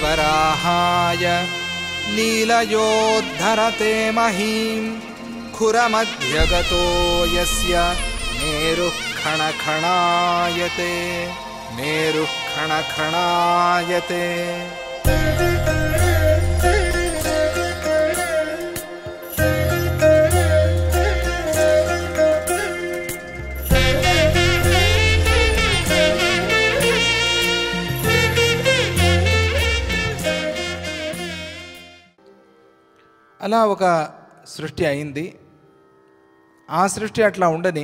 वराहाय लीलयोद्धरते महीं खुरमध्यगतो यस्य मेरुः खणखणायते मेरुः खणखणायते అలా ఒక సృష్టి అయింది ఆ సృష్టి అట్లా ఉండని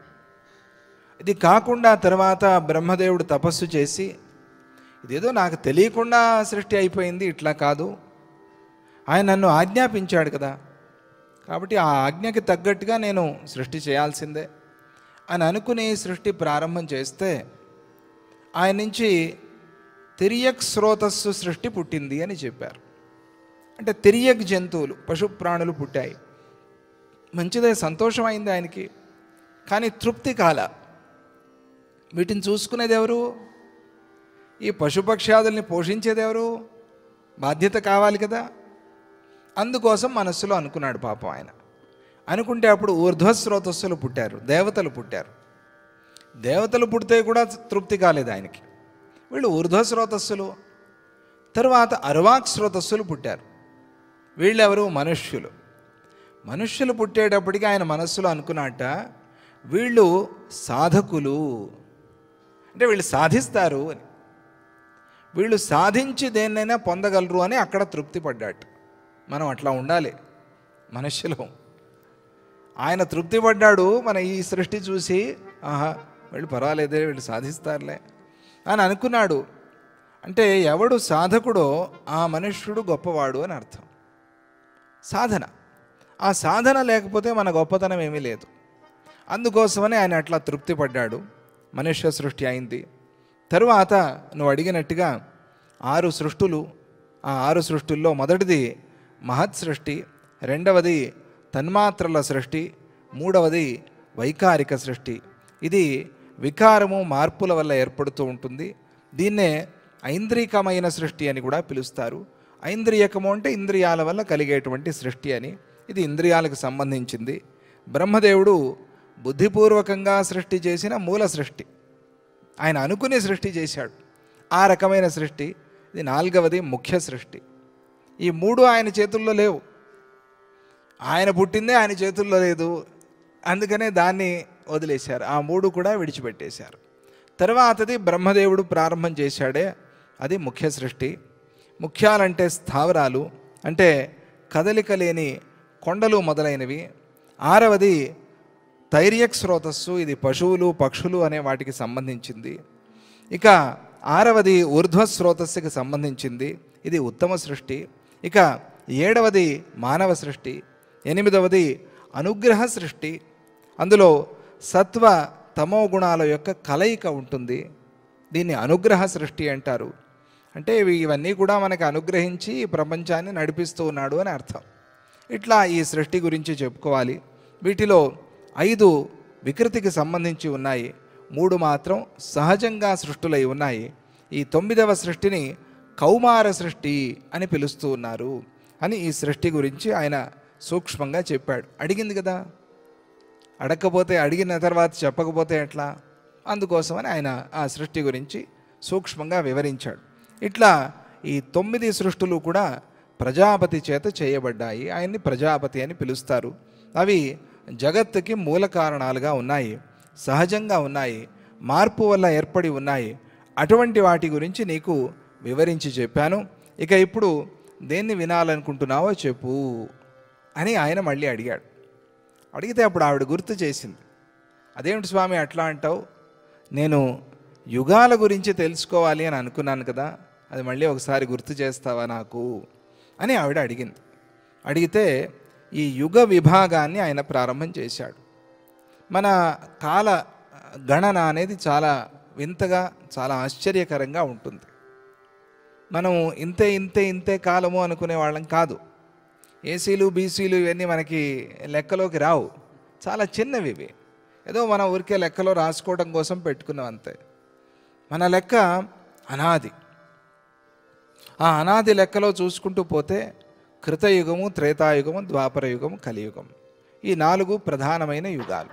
ఇది కాకుండా తర్వాత బ్రహ్మదేవుడు తపస్సు చేసి ఇదేదో నాకు తెలియకుండా సృష్టి అయిపోయింది ఇట్లా కాదు ఆయన నన్ను ఆజ్ఞాపించాడు కదా కాబట్టి ఆ ఆజ్ఞకి తగ్గట్టుగా నేను సృష్టి చేయాల్సిందే అని అనుకుని సృష్టి ప్రారంభం చేస్తే ఆయన నుంచి తిరియక్ స్రోతస్సు సృష్టి పుట్టింది అని చెప్పారు అంటే తిరియక్ జంతువులు పశు ప్రాణులు పుట్టాయి మంచిదే సంతోషమైంది ఆయనకి కానీ తృప్తి కాల వీటిని చూసుకునేది ఎవరు ఈ పశుపక్ష్యాదుల్ని పోషించేది ఎవరు బాధ్యత కావాలి కదా అందుకోసం మనస్సులో అనుకున్నాడు పాపం ఆయన అనుకుంటే అప్పుడు ఊర్ధ్వస్రోతస్సులు పుట్టారు దేవతలు పుట్టారు దేవతలు పుడితే కూడా తృప్తి కాలేదు ఆయనకి వీళ్ళు ఊర్ధ్వస్రోతస్సులు తరువాత అర్వాక్ స్రోతస్సులు పుట్టారు వీళ్ళెవరు మనుష్యులు మనుష్యులు పుట్టేటప్పటికి ఆయన మనస్సులో అనుకున్నట్ట వీళ్ళు సాధకులు అంటే వీళ్ళు సాధిస్తారు అని వీళ్ళు సాధించి దేన్నైనా పొందగలరు అని అక్కడ తృప్తి పడ్డాడు మనం అట్లా ఉండాలి మనుష్యులు ఆయన తృప్తి పడ్డాడు మన ఈ సృష్టి చూసి ఆహా వీళ్ళు పర్వాలేదే వీళ్ళు సాధిస్తారులే అని అనుకున్నాడు అంటే ఎవడు సాధకుడో ఆ మనుష్యుడు గొప్పవాడు అని అర్థం సాధన ఆ సాధన లేకపోతే మన గొప్పతనం ఏమీ లేదు అందుకోసమని ఆయన అట్లా తృప్తి పడ్డాడు మనుష్య సృష్టి అయింది తరువాత నువ్వు అడిగినట్టుగా ఆరు సృష్టులు ఆ ఆరు సృష్టుల్లో మొదటిది మహత్ సృష్టి రెండవది తన్మాత్రల సృష్టి మూడవది వైకారిక సృష్టి ఇది వికారము మార్పుల వల్ల ఏర్పడుతూ ఉంటుంది దీన్నే ఐంద్రికమైన సృష్టి అని కూడా పిలుస్తారు ఐంద్రియకము అంటే ఇంద్రియాల వల్ల కలిగేటువంటి సృష్టి అని ఇది ఇంద్రియాలకు సంబంధించింది బ్రహ్మదేవుడు బుద్ధిపూర్వకంగా సృష్టి చేసిన మూల సృష్టి ఆయన అనుకునే సృష్టి చేశాడు ఆ రకమైన సృష్టి ఇది నాలుగవది ముఖ్య సృష్టి ఈ మూడు ఆయన చేతుల్లో లేవు ఆయన పుట్టిందే ఆయన చేతుల్లో లేదు అందుకనే దాన్ని వదిలేశారు ఆ మూడు కూడా విడిచిపెట్టేశారు తర్వాతది బ్రహ్మదేవుడు ప్రారంభం చేశాడే అది ముఖ్య సృష్టి ముఖ్యాలంటే స్థావరాలు అంటే కదలిక లేని కొండలు మొదలైనవి ఆరవది తైర్యక్ స్రోతస్సు ఇది పశువులు పక్షులు అనే వాటికి సంబంధించింది ఇక ఆరవది ఊర్ధ్వ స్రోతస్సుకి సంబంధించింది ఇది ఉత్తమ సృష్టి ఇక ఏడవది మానవ సృష్టి ఎనిమిదవది అనుగ్రహ సృష్టి అందులో సత్వ తమో గుణాల యొక్క కలయిక ఉంటుంది దీన్ని అనుగ్రహ సృష్టి అంటారు అంటే ఇవి ఇవన్నీ కూడా మనకు అనుగ్రహించి ఈ ప్రపంచాన్ని నడిపిస్తూ ఉన్నాడు అని అర్థం ఇట్లా ఈ సృష్టి గురించి చెప్పుకోవాలి వీటిలో ఐదు వికృతికి సంబంధించి ఉన్నాయి మూడు మాత్రం సహజంగా సృష్టులై ఉన్నాయి ఈ తొమ్మిదవ సృష్టిని కౌమార సృష్టి అని పిలుస్తూ ఉన్నారు అని ఈ సృష్టి గురించి ఆయన సూక్ష్మంగా చెప్పాడు అడిగింది కదా అడగకపోతే అడిగిన తర్వాత చెప్పకపోతే ఎట్లా అందుకోసమని ఆయన ఆ సృష్టి గురించి సూక్ష్మంగా వివరించాడు ఇట్లా ఈ తొమ్మిది సృష్టులు కూడా ప్రజాపతి చేత చేయబడ్డాయి ఆయన్ని ప్రజాపతి అని పిలుస్తారు అవి జగత్తుకి మూల కారణాలుగా ఉన్నాయి సహజంగా ఉన్నాయి మార్పు వల్ల ఏర్పడి ఉన్నాయి అటువంటి వాటి గురించి నీకు వివరించి చెప్పాను ఇక ఇప్పుడు దేన్ని వినాలనుకుంటున్నావో చెప్పు అని ఆయన మళ్ళీ అడిగాడు అడిగితే అప్పుడు ఆవిడ గుర్తు చేసింది అదేమిటి స్వామి అట్లా అంటావు నేను యుగాల గురించి తెలుసుకోవాలి అని అనుకున్నాను కదా అది మళ్ళీ ఒకసారి గుర్తు చేస్తావా నాకు అని ఆవిడ అడిగింది అడిగితే ఈ యుగ విభాగాన్ని ఆయన ప్రారంభం చేశాడు మన కాల గణన అనేది చాలా వింతగా చాలా ఆశ్చర్యకరంగా ఉంటుంది మనం ఇంతే ఇంతే ఇంతే కాలము అనుకునే వాళ్ళం కాదు ఏసీలు బీసీలు ఇవన్నీ మనకి లెక్కలోకి రావు చాలా చిన్నవి ఇవి ఏదో మన ఊరికే లెక్కలో రాసుకోవడం కోసం పెట్టుకున్నాం అంతే మన లెక్క అనాది ఆ అనాది లెక్కలో చూసుకుంటూ పోతే కృతయుగము త్రేతాయుగము ద్వాపరయుగము కలియుగం ఈ నాలుగు ప్రధానమైన యుగాలు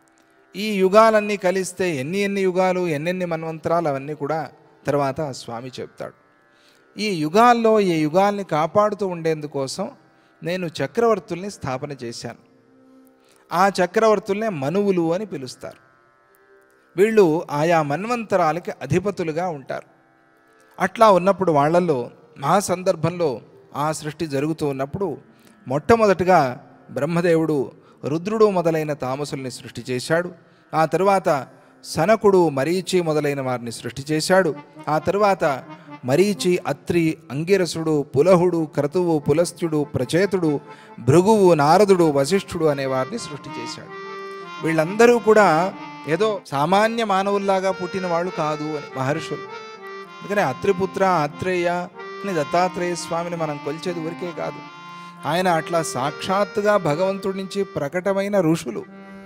ఈ యుగాలన్నీ కలిస్తే ఎన్ని ఎన్ని యుగాలు ఎన్నెన్ని మన్వంతరాలు అవన్నీ కూడా తర్వాత ఆ స్వామి చెప్తాడు ఈ యుగాల్లో ఈ యుగాల్ని కాపాడుతూ ఉండేందుకోసం నేను చక్రవర్తుల్ని స్థాపన చేశాను ఆ చక్రవర్తుల్నే మనువులు అని పిలుస్తారు వీళ్ళు ఆయా మన్వంతరాలకి అధిపతులుగా ఉంటారు అట్లా ఉన్నప్పుడు వాళ్ళల్లో ఆ సందర్భంలో ఆ సృష్టి జరుగుతూ ఉన్నప్పుడు మొట్టమొదటిగా బ్రహ్మదేవుడు రుద్రుడు మొదలైన తామసుల్ని సృష్టి చేశాడు ఆ తరువాత సనకుడు మరీచి మొదలైన వారిని సృష్టి చేశాడు ఆ తరువాత మరీచి అత్రి అంగిరసుడు పులహుడు క్రతువు పులస్త్యుడు ప్రచేతుడు భృగువు నారదుడు వశిష్ఠుడు అనే వారిని సృష్టి చేశాడు వీళ్ళందరూ కూడా ఏదో సామాన్య మానవుల్లాగా పుట్టిన వాళ్ళు కాదు అని మహర్షులు అందుకనే అత్రిపుత్ర ఆత్రేయ అని దత్తాత్రేయ స్వామిని మనం కొలిచేది ఊరికే కాదు ఆయన అట్లా సాక్షాత్తుగా భగవంతుడి నుంచి ప్రకటమైన ఋషులు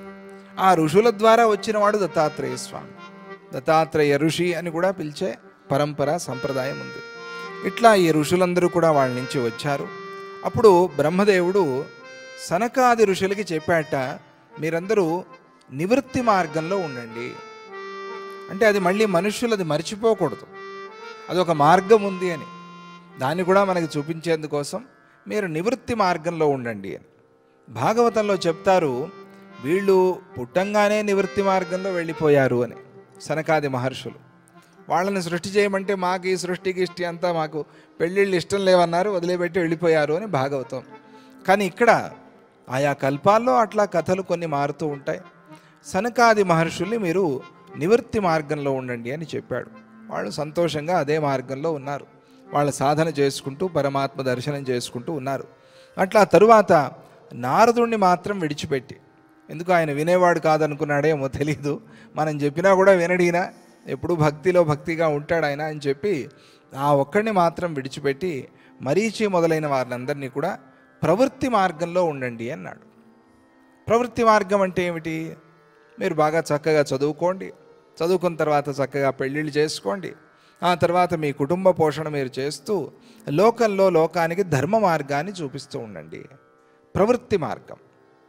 ఆ ఋషుల ద్వారా వచ్చినవాడు దత్తాత్రేయ స్వామి దత్తాత్రేయ ఋషి అని కూడా పిలిచే పరంపర సంప్రదాయం ఉంది ఇట్లా ఈ ఋషులందరూ కూడా వాళ్ళ నుంచి వచ్చారు అప్పుడు బ్రహ్మదేవుడు సనకాది ఋషులకి చెప్పాట మీరందరూ నివృత్తి మార్గంలో ఉండండి అంటే అది మళ్ళీ మనుష్యులు అది మర్చిపోకూడదు అదొక మార్గం ఉంది అని దాన్ని కూడా మనకి చూపించేందుకోసం మీరు నివృత్తి మార్గంలో ఉండండి అని భాగవతంలో చెప్తారు వీళ్ళు పుట్టంగానే నివృత్తి మార్గంలో వెళ్ళిపోయారు అని సనకాది మహర్షులు వాళ్ళని సృష్టి చేయమంటే మాకు ఈ సృష్టికి ఇష్టి అంతా మాకు పెళ్ళిళ్ళు ఇష్టం లేవన్నారు వదిలిపెట్టి వెళ్ళిపోయారు అని భాగవతం కానీ ఇక్కడ ఆయా కల్పాల్లో అట్లా కథలు కొన్ని మారుతూ ఉంటాయి సనకాది మహర్షుల్ని మీరు నివృత్తి మార్గంలో ఉండండి అని చెప్పాడు వాళ్ళు సంతోషంగా అదే మార్గంలో ఉన్నారు వాళ్ళ సాధన చేసుకుంటూ పరమాత్మ దర్శనం చేసుకుంటూ ఉన్నారు అట్లా తరువాత నారదుణ్ణి మాత్రం విడిచిపెట్టి ఎందుకు ఆయన వినేవాడు కాదనుకున్నాడేమో తెలీదు మనం చెప్పినా కూడా వినడినా ఎప్పుడు భక్తిలో భక్తిగా ఉంటాడు ఆయన అని చెప్పి ఆ ఒక్కడిని మాత్రం విడిచిపెట్టి మరీచి మొదలైన వారినందరినీ కూడా ప్రవృత్తి మార్గంలో ఉండండి అన్నాడు ప్రవృత్తి మార్గం అంటే ఏమిటి మీరు బాగా చక్కగా చదువుకోండి చదువుకున్న తర్వాత చక్కగా పెళ్ళిళ్ళు చేసుకోండి ఆ తర్వాత మీ కుటుంబ పోషణ మీరు చేస్తూ లోకంలో లోకానికి ధర్మ మార్గాన్ని చూపిస్తూ ఉండండి ప్రవృత్తి మార్గం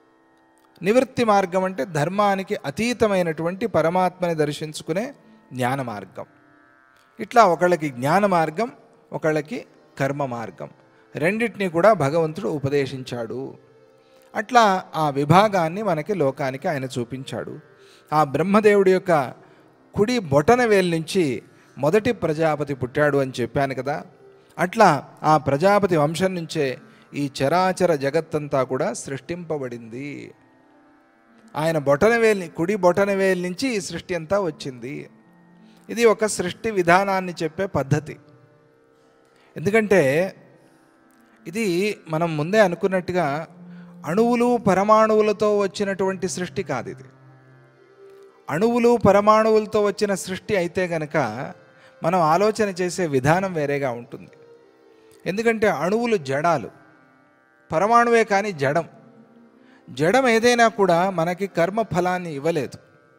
నివృత్తి మార్గం అంటే ధర్మానికి అతీతమైనటువంటి పరమాత్మని దర్శించుకునే జ్ఞాన మార్గం ఇట్లా ఒకళ్ళకి జ్ఞాన మార్గం ఒకళ్ళకి కర్మ మార్గం రెండింటినీ కూడా భగవంతుడు ఉపదేశించాడు అట్లా ఆ విభాగాన్ని మనకి లోకానికి ఆయన చూపించాడు ఆ బ్రహ్మదేవుడి యొక్క కుడి బొటన వేలు నుంచి మొదటి ప్రజాపతి పుట్టాడు అని చెప్పాను కదా అట్లా ఆ ప్రజాపతి వంశం నుంచే ఈ చరాచర జగత్తంతా కూడా సృష్టింపబడింది ఆయన బొటనవేలి కుడి బొటనవేలు నుంచి ఈ సృష్టి అంతా వచ్చింది ఇది ఒక సృష్టి విధానాన్ని చెప్పే పద్ధతి ఎందుకంటే ఇది మనం ముందే అనుకున్నట్టుగా అణువులు పరమాణువులతో వచ్చినటువంటి సృష్టి కాదు ఇది అణువులు పరమాణువులతో వచ్చిన సృష్టి అయితే గనక మనం ఆలోచన చేసే విధానం వేరేగా ఉంటుంది ఎందుకంటే అణువులు జడాలు పరమాణువే కానీ జడం జడం ఏదైనా కూడా మనకి కర్మ ఫలాన్ని ఇవ్వలేదు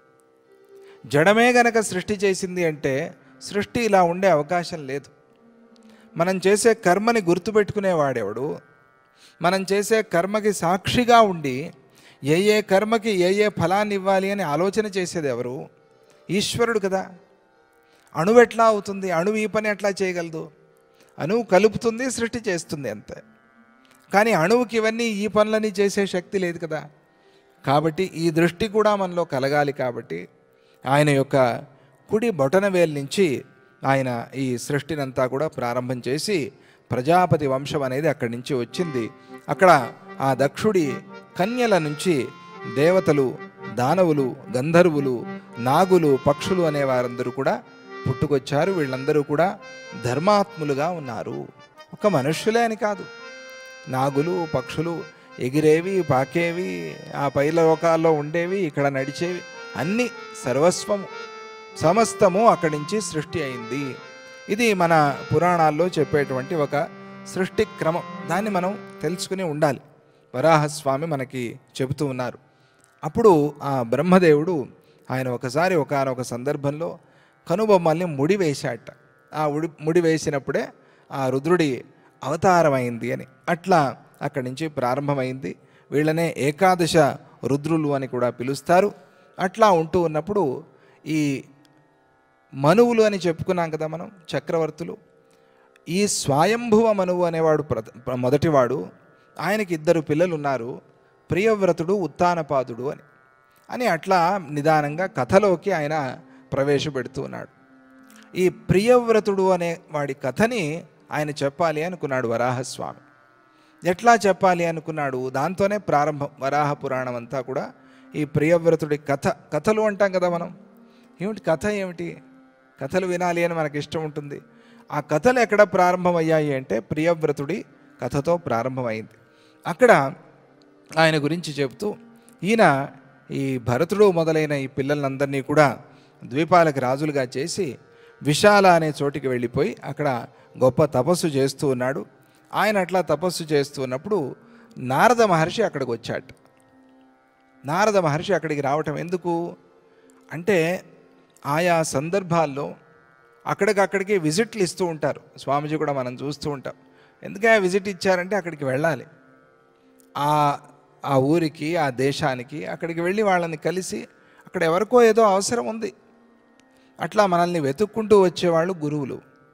జడమే గనక సృష్టి చేసింది అంటే సృష్టి ఇలా ఉండే అవకాశం లేదు మనం చేసే కర్మని గుర్తుపెట్టుకునేవాడెవడు మనం చేసే కర్మకి సాక్షిగా ఉండి ఏ ఏ కర్మకి ఏ ఏ ఫలాన్ని ఇవ్వాలి అని ఆలోచన చేసేది ఎవరు ఈశ్వరుడు కదా అణువు ఎట్లా అవుతుంది అణువు ఈ పని ఎట్లా చేయగలదు అణువు కలుపుతుంది సృష్టి చేస్తుంది అంతే కానీ అణువుకి ఇవన్నీ ఈ పనులని చేసే శక్తి లేదు కదా కాబట్టి ఈ దృష్టి కూడా మనలో కలగాలి కాబట్టి ఆయన యొక్క కుడి బొటనవేలు నుంచి ఆయన ఈ సృష్టినంతా కూడా ప్రారంభం చేసి ప్రజాపతి వంశం అనేది అక్కడి నుంచి వచ్చింది అక్కడ ఆ దక్షుడి కన్యల నుంచి దేవతలు దానవులు గంధర్వులు నాగులు పక్షులు అనే వారందరూ కూడా పుట్టుకొచ్చారు వీళ్ళందరూ కూడా ధర్మాత్ములుగా ఉన్నారు ఒక మనుష్యులే అని కాదు నాగులు పక్షులు ఎగిరేవి పాకేవి ఆ పైల లోకాల్లో ఉండేవి ఇక్కడ నడిచేవి అన్నీ సర్వస్వము సమస్తము అక్కడి నుంచి సృష్టి అయింది ఇది మన పురాణాల్లో చెప్పేటువంటి ఒక సృష్టి క్రమం దాన్ని మనం తెలుసుకుని ఉండాలి వరాహస్వామి మనకి చెబుతూ ఉన్నారు అప్పుడు ఆ బ్రహ్మదేవుడు ఆయన ఒకసారి ఒకనొక సందర్భంలో కనుబొమ్మల్ని ముడి వేశాట ఆ ఉడి ముడి వేసినప్పుడే ఆ రుద్రుడి అవతారమైంది అని అట్లా అక్కడి నుంచి ప్రారంభమైంది వీళ్ళనే ఏకాదశ రుద్రులు అని కూడా పిలుస్తారు అట్లా ఉంటూ ఉన్నప్పుడు ఈ మనువులు అని చెప్పుకున్నాం కదా మనం చక్రవర్తులు ఈ స్వయంభువ మనువు అనేవాడు ప్రథ మొదటివాడు ఆయనకి ఇద్దరు పిల్లలు ఉన్నారు ప్రియవ్రతుడు ఉత్తానపాదుడు అని అని అట్లా నిదానంగా కథలోకి ఆయన ప్రవేశపెడుతూ ఉన్నాడు ఈ ప్రియవ్రతుడు అనే వాడి కథని ఆయన చెప్పాలి అనుకున్నాడు వరాహస్వామి ఎట్లా చెప్పాలి అనుకున్నాడు దాంతోనే ప్రారంభం వరాహ పురాణం అంతా కూడా ఈ ప్రియవ్రతుడి కథ కథలు అంటాం కదా మనం ఏమిటి కథ ఏమిటి కథలు వినాలి అని మనకి ఇష్టం ఉంటుంది ఆ కథలు ఎక్కడ ప్రారంభమయ్యాయి అంటే ప్రియవ్రతుడి కథతో ప్రారంభమైంది అక్కడ ఆయన గురించి చెబుతూ ఈయన ఈ భరతుడు మొదలైన ఈ పిల్లలందరినీ కూడా ద్వీపాలకు రాజులుగా చేసి విశాల అనే చోటికి వెళ్ళిపోయి అక్కడ గొప్ప తపస్సు చేస్తూ ఉన్నాడు ఆయన అట్లా తపస్సు చేస్తూ ఉన్నప్పుడు నారద మహర్షి అక్కడికి వచ్చాడు నారద మహర్షి అక్కడికి రావటం ఎందుకు అంటే ఆయా సందర్భాల్లో అక్కడికక్కడికి విజిట్లు ఇస్తూ ఉంటారు స్వామీజీ కూడా మనం చూస్తూ ఉంటాం ఎందుకే విజిట్ ఇచ్చారంటే అక్కడికి వెళ్ళాలి ఆ ఆ ఊరికి ఆ దేశానికి అక్కడికి వెళ్ళి వాళ్ళని కలిసి అక్కడ ఎవరికో ఏదో అవసరం ఉంది అట్లా మనల్ని వెతుక్కుంటూ వచ్చేవాళ్ళు గురువులు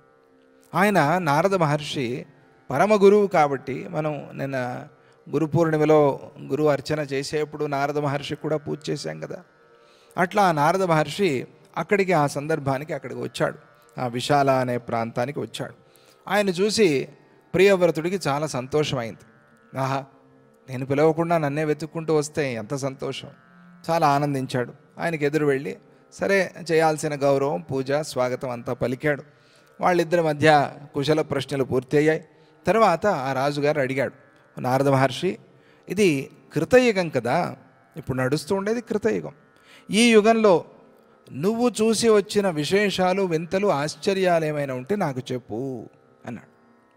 ఆయన నారద మహర్షి పరమ గురువు కాబట్టి మనం నిన్న గురు పూర్ణిమలో గురువు అర్చన చేసేప్పుడు నారద మహర్షి కూడా పూజ చేశాం కదా అట్లా ఆ నారద మహర్షి అక్కడికి ఆ సందర్భానికి అక్కడికి వచ్చాడు ఆ విశాల అనే ప్రాంతానికి వచ్చాడు ఆయన చూసి ప్రియవ్రతుడికి చాలా సంతోషమైంది ఆహా నేను పిలవకుండా నన్నే వెతుక్కుంటూ వస్తే ఎంత సంతోషం చాలా ఆనందించాడు ఆయనకి ఎదురు వెళ్ళి సరే చేయాల్సిన గౌరవం పూజ స్వాగతం అంతా పలికాడు వాళ్ళిద్దరి మధ్య కుశల ప్రశ్నలు పూర్తి అయ్యాయి తర్వాత ఆ రాజుగారు అడిగాడు నారద మహర్షి ఇది కృతయుగం కదా ఇప్పుడు నడుస్తూ ఉండేది కృతయుగం ఈ యుగంలో నువ్వు చూసి వచ్చిన విశేషాలు వింతలు ఆశ్చర్యాలు ఏమైనా ఉంటే నాకు చెప్పు అన్నాడు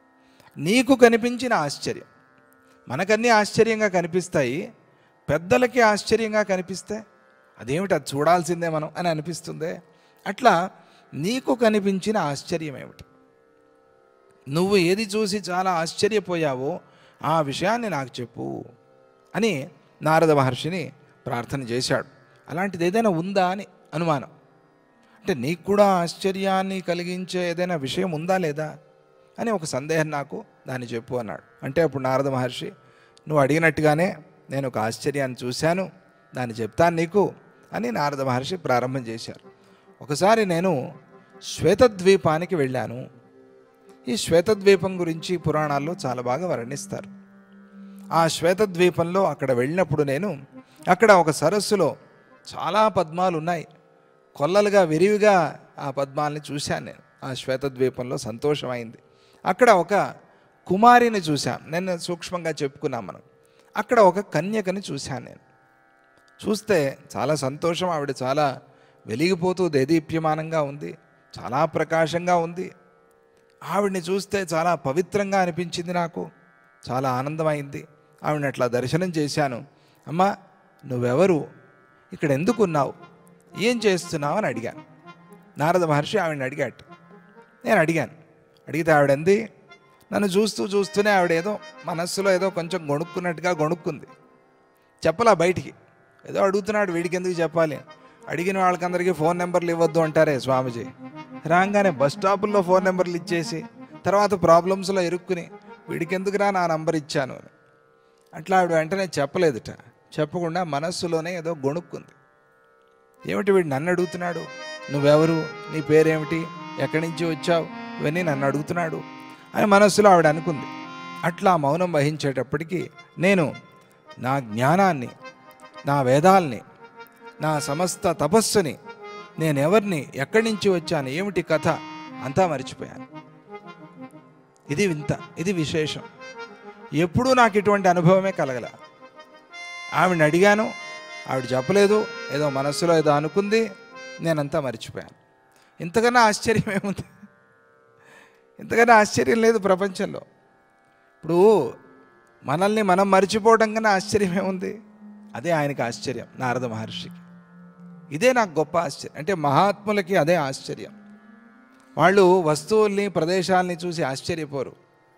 నీకు కనిపించిన ఆశ్చర్యం మనకన్నీ ఆశ్చర్యంగా కనిపిస్తాయి పెద్దలకి ఆశ్చర్యంగా కనిపిస్తే అదేమిటి అది చూడాల్సిందే మనం అని అనిపిస్తుందే అట్లా నీకు కనిపించిన ఆశ్చర్యం ఏమిటి నువ్వు ఏది చూసి చాలా ఆశ్చర్యపోయావో ఆ విషయాన్ని నాకు చెప్పు అని నారద మహర్షిని ప్రార్థన చేశాడు అలాంటిది ఏదైనా ఉందా అని అనుమానం అంటే నీకు కూడా ఆశ్చర్యాన్ని కలిగించే ఏదైనా విషయం ఉందా లేదా అని ఒక సందేహం నాకు దాన్ని చెప్పు అన్నాడు అంటే అప్పుడు నారద మహర్షి నువ్వు అడిగినట్టుగానే నేను ఒక ఆశ్చర్యాన్ని చూశాను దాన్ని చెప్తాను నీకు అని నారద మహర్షి ప్రారంభం చేశారు ఒకసారి నేను శ్వేతద్వీపానికి వెళ్ళాను ఈ శ్వేతద్వీపం గురించి పురాణాల్లో చాలా బాగా వర్ణిస్తారు ఆ శ్వేతద్వీపంలో అక్కడ వెళ్ళినప్పుడు నేను అక్కడ ఒక సరస్సులో చాలా పద్మాలు ఉన్నాయి కొల్లలుగా విరివిగా ఆ పద్మాల్ని చూశాను నేను ఆ శ్వేతద్వీపంలో సంతోషమైంది అక్కడ ఒక కుమారిని చూశాను నేను సూక్ష్మంగా చెప్పుకున్నాం మనం అక్కడ ఒక కన్యకని చూశాను నేను చూస్తే చాలా సంతోషం ఆవిడ చాలా వెలిగిపోతూ దేదీప్యమానంగా ఉంది చాలా ప్రకాశంగా ఉంది ఆవిడ్ని చూస్తే చాలా పవిత్రంగా అనిపించింది నాకు చాలా ఆనందమైంది ఆవిడని అట్లా దర్శనం చేశాను అమ్మా నువ్వెవరు ఇక్కడ ఎందుకు ఉన్నావు ఏం చేస్తున్నావు అని అడిగాను నారద మహర్షి ఆవిడని అడిగాడు నేను అడిగాను అడిగితే ఆవిడంది నన్ను చూస్తూ చూస్తూనే ఆవిడ ఏదో మనస్సులో ఏదో కొంచెం గొణుక్కున్నట్టుగా గొణుక్కుంది చెప్పలా బయటికి ఏదో అడుగుతున్నాడు వీడికి ఎందుకు చెప్పాలి అడిగిన వాళ్ళకందరికీ ఫోన్ నెంబర్లు ఇవ్వద్దు అంటారే స్వామీజీ రాగానే బస్ స్టాపుల్లో ఫోన్ నెంబర్లు ఇచ్చేసి తర్వాత ప్రాబ్లమ్స్లో ఇరుక్కుని వీడికి ఎందుకురా నా నంబర్ ఇచ్చాను అని అట్లా ఆవిడ వెంటనే చెప్పలేదుట చెప్పకుండా మనస్సులోనే ఏదో గొణుక్కుంది ఏమిటి వీడు నన్ను అడుగుతున్నాడు నువ్వెవరు నీ పేరేమిటి ఎక్కడి నుంచి వచ్చావు ఇవన్నీ నన్ను అడుగుతున్నాడు అని మనస్సులో ఆవిడ అనుకుంది అట్లా మౌనం వహించేటప్పటికీ నేను నా జ్ఞానాన్ని నా వేదాల్ని నా సమస్త తపస్సుని నేనెవరిని ఎక్కడి నుంచి వచ్చాను ఏమిటి కథ అంతా మర్చిపోయాను ఇది వింత ఇది విశేషం ఎప్పుడూ నాకు ఇటువంటి అనుభవమే కలగల ఆవిడని అడిగాను ఆవిడ చెప్పలేదు ఏదో మనస్సులో ఏదో అనుకుంది నేనంతా మర్చిపోయాను ఇంతకన్నా ఆశ్చర్యం ఏముంది ఇంతకన్నా ఆశ్చర్యం లేదు ప్రపంచంలో ఇప్పుడు మనల్ని మనం మర్చిపోవడం కన్నా ఆశ్చర్యం ఏముంది అదే ఆయనకి ఆశ్చర్యం నారద మహర్షికి ఇదే నాకు గొప్ప ఆశ్చర్యం అంటే మహాత్ములకి అదే ఆశ్చర్యం వాళ్ళు వస్తువుల్ని ప్రదేశాల్ని చూసి ఆశ్చర్యపోరు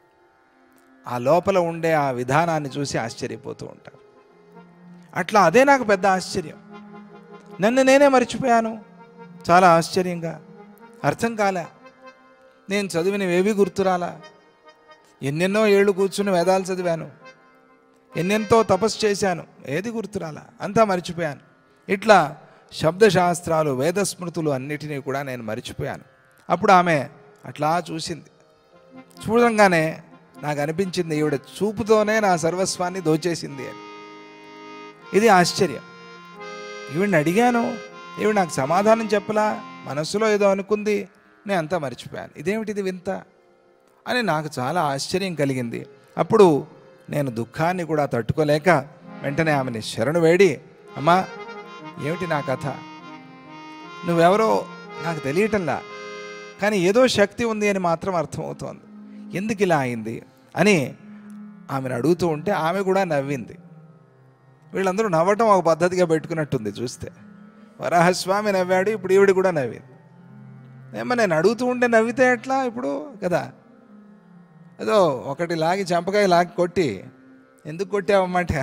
ఆ లోపల ఉండే ఆ విధానాన్ని చూసి ఆశ్చర్యపోతూ ఉంటారు అట్లా అదే నాకు పెద్ద ఆశ్చర్యం నన్ను నేనే మర్చిపోయాను చాలా ఆశ్చర్యంగా అర్థం కాలే నేను చదివినవేవి గుర్తురాలా ఎన్నెన్నో ఏళ్ళు కూర్చుని వేదాలు చదివాను ఎన్నెంతో తపస్సు చేశాను ఏది గుర్తురాలా అంతా మర్చిపోయాను ఇట్లా శబ్దశాస్త్రాలు వేదస్మృతులు అన్నిటినీ కూడా నేను మర్చిపోయాను అప్పుడు ఆమె అట్లా చూసింది చూడంగానే నాకు అనిపించింది ఈవిడ చూపుతోనే నా సర్వస్వాన్ని దోచేసింది అని ఇది ఆశ్చర్యం ఈవిడిని అడిగాను ఈవిడ నాకు సమాధానం చెప్పలా మనస్సులో ఏదో అనుకుంది నేను అంతా మర్చిపోయాను ఇదేమిటిది వింత అని నాకు చాలా ఆశ్చర్యం కలిగింది అప్పుడు నేను దుఃఖాన్ని కూడా తట్టుకోలేక వెంటనే ఆమెని శరణు వేడి అమ్మా ఏమిటి నా కథ నువ్వెవరో నాకు తెలియటంలా కానీ ఏదో శక్తి ఉంది అని మాత్రం అర్థమవుతోంది ఎందుకు ఇలా అయింది అని ఆమెను అడుగుతూ ఉంటే ఆమె కూడా నవ్వింది వీళ్ళందరూ నవ్వటం ఒక పద్ధతిగా పెట్టుకున్నట్టుంది చూస్తే వరాహస్వామి నవ్వాడు ఇప్పుడు ఈవిడ కూడా నవ్వింది ఏమో నేను అడుగుతూ ఉంటే నవ్వితే ఎట్లా ఇప్పుడు కదా ఏదో ఒకటి లాగి చంపకాయ లాగి కొట్టి ఎందుకు కొట్టావమ్మంటే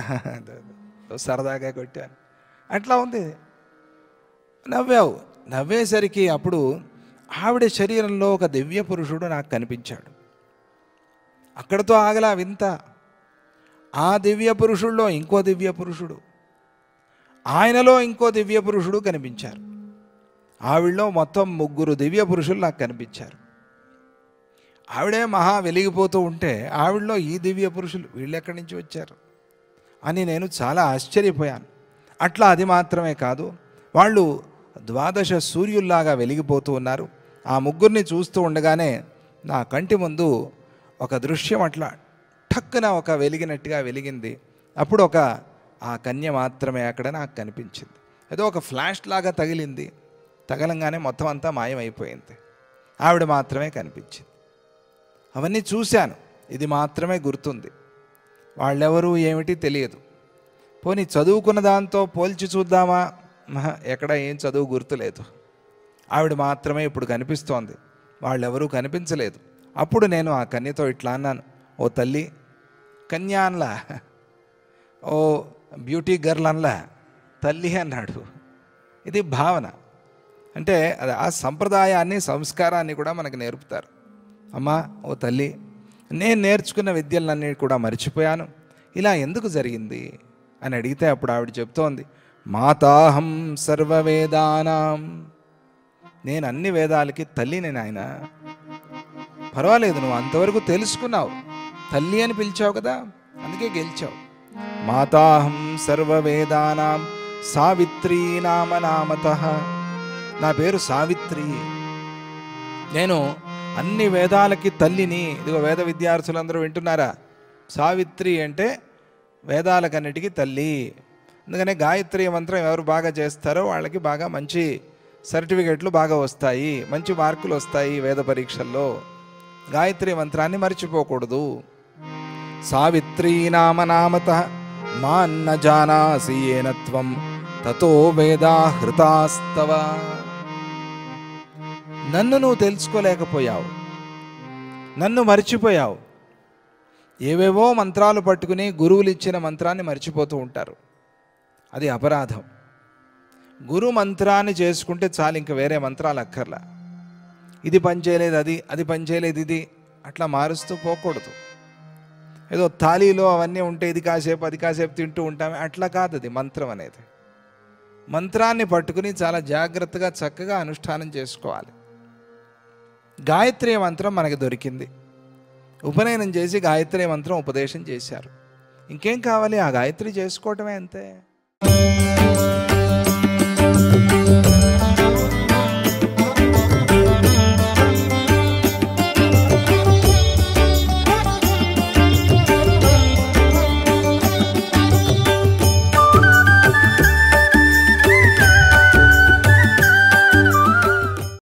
సరదాగా కొట్టాను అట్లా ఉంది నవ్వావు నవ్వేసరికి అప్పుడు ఆవిడ శరీరంలో ఒక దివ్య పురుషుడు నాకు కనిపించాడు అక్కడతో ఆగలా వింత ఆ దివ్య పురుషుల్లో ఇంకో దివ్య పురుషుడు ఆయనలో ఇంకో దివ్య పురుషుడు కనిపించారు ఆవిడలో మొత్తం ముగ్గురు దివ్య పురుషులు నాకు కనిపించారు ఆవిడే మహా వెలిగిపోతూ ఉంటే ఆవిడలో ఈ దివ్య పురుషులు వీళ్ళు ఎక్కడి నుంచి వచ్చారు అని నేను చాలా ఆశ్చర్యపోయాను అట్లా అది మాత్రమే కాదు వాళ్ళు ద్వాదశ సూర్యుల్లాగా వెలిగిపోతూ ఉన్నారు ఆ ముగ్గురిని చూస్తూ ఉండగానే నా కంటి ముందు ఒక దృశ్యం అట్లా ఠక్కున ఒక వెలిగినట్టుగా వెలిగింది అప్పుడు ఒక ఆ కన్య మాత్రమే అక్కడ నాకు కనిపించింది ఏదో ఒక ఫ్లాష్ లాగా తగిలింది తగలంగానే మొత్తం అంతా మాయమైపోయింది ఆవిడ మాత్రమే కనిపించింది అవన్నీ చూశాను ఇది మాత్రమే గుర్తుంది వాళ్ళెవరు ఏమిటి తెలియదు పోనీ చదువుకున్న దాంతో పోల్చి చూద్దామా మహా, ఎక్కడ ఏం చదువు గుర్తులేదు ఆవిడ మాత్రమే ఇప్పుడు కనిపిస్తోంది వాళ్ళెవరూ కనిపించలేదు అప్పుడు నేను ఆ కన్యతో ఇట్లా అన్నాను ఓ తల్లి కన్యా అనలా ఓ బ్యూటీ గర్ల్ అనలా తల్లి అన్నాడు ఇది భావన అంటే అది ఆ సంప్రదాయాన్ని సంస్కారాన్ని కూడా మనకు నేర్పుతారు అమ్మా ఓ తల్లి నేను నేర్చుకున్న విద్యలన్నీ కూడా మర్చిపోయాను ఇలా ఎందుకు జరిగింది అని అడిగితే అప్పుడు ఆవిడ చెప్తోంది మాతాహం సర్వవేదానాం నేను అన్ని వేదాలకి తల్లిని నాయన పర్వాలేదు నువ్వు అంతవరకు తెలుసుకున్నావు తల్లి అని పిలిచావు కదా అందుకే గెలిచావు మాతాహం సర్వవేదానాం సావిత్రీ నామ నామత నా పేరు సావిత్రి నేను అన్ని వేదాలకి తల్లిని ఇదిగో వేద విద్యార్థులందరూ వింటున్నారా సావిత్రి అంటే వేదాలకన్నిటికీ తల్లి అందుకనే గాయత్రి మంత్రం ఎవరు బాగా చేస్తారో వాళ్ళకి బాగా మంచి సర్టిఫికెట్లు బాగా వస్తాయి మంచి మార్కులు వస్తాయి వేద పరీక్షల్లో గాయత్రి మంత్రాన్ని మర్చిపోకూడదు సావిత్రీ నామ నామత మాన్న జానాసి ఏన త్వం తతో వేదా హృతాస్తవ నన్ను నువ్వు తెలుసుకోలేకపోయావు నన్ను మర్చిపోయావు ఏవేవో మంత్రాలు పట్టుకుని గురువులు ఇచ్చిన మంత్రాన్ని మర్చిపోతూ ఉంటారు అది అపరాధం గురు మంత్రాన్ని చేసుకుంటే చాలు ఇంక వేరే మంత్రాలు అక్కర్లా ఇది పనిచేయలేదు అది అది పనిచేయలేదు ఇది అట్లా మారుస్తూ పోకూడదు ఏదో థాలీలో అవన్నీ ఉంటే ఇది కాసేపు అది కాసేపు తింటూ ఉంటామే అట్లా కాదు అది మంత్రం అనేది మంత్రాన్ని పట్టుకుని చాలా జాగ్రత్తగా చక్కగా అనుష్ఠానం చేసుకోవాలి గాయత్రి మంత్రం మనకి దొరికింది ఉపనయనం చేసి గాయత్రి మంత్రం ఉపదేశం చేశారు ఇంకేం కావాలి ఆ గాయత్రి చేసుకోవటమే అంతే